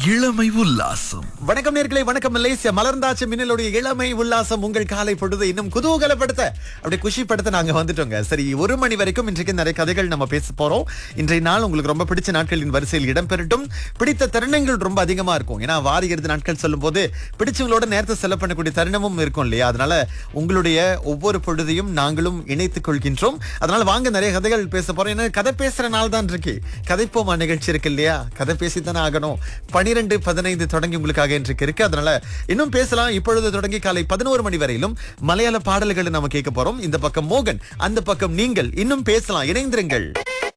இளமை உல்லாசம் வணக்கம் நேர்களை வணக்கம் மலேசியா மலர்ந்தாச்சு மின்னலுடைய இளமை உல்லாசம் உங்கள் காலை பொழுது இன்னும் குதூகலப்படுத்த அப்படியே குஷிப்படுத்த நாங்க வந்துட்டோங்க சரி ஒரு மணி வரைக்கும் இன்றைக்கு நிறைய கதைகள் நம்ம பேச போறோம் இன்றைய நாள் உங்களுக்கு ரொம்ப பிடிச்ச நாட்களின் வரிசையில் இடம்பெறட்டும் பிடித்த தருணங்கள் ரொம்ப அதிகமா இருக்கும் ஏன்னா வார இறுதி நாட்கள் சொல்லும் போது பிடிச்சவங்களோட நேரத்தை செலவு பண்ணக்கூடிய தருணமும் இருக்கும் இல்லையா அதனால உங்களுடைய ஒவ்வொரு பொழுதையும் நாங்களும் இணைத்துக் கொள்கின்றோம் அதனால வாங்க நிறைய கதைகள் பேச போறோம் ஏன்னா கதை பேசுற நாள் தான் இருக்கு கதைப்போமா நிகழ்ச்சி இருக்கு இல்லையா கதை பேசித்தானே ஆகணும் பனிரெண்டு பதினைந்து தொடங்கி உங்களுக்காக இன்றைக்கு இருக்கு அதனால இன்னும் பேசலாம் இப்பொழுது தொடங்கி காலை பதினோரு மணி வரையிலும் மலையாள பாடல்களை நம்ம கேட்க போறோம் இந்த பக்கம் மோகன் அந்த பக்கம் நீங்கள் இன்னும் பேசலாம் இணைந்திருங்கள்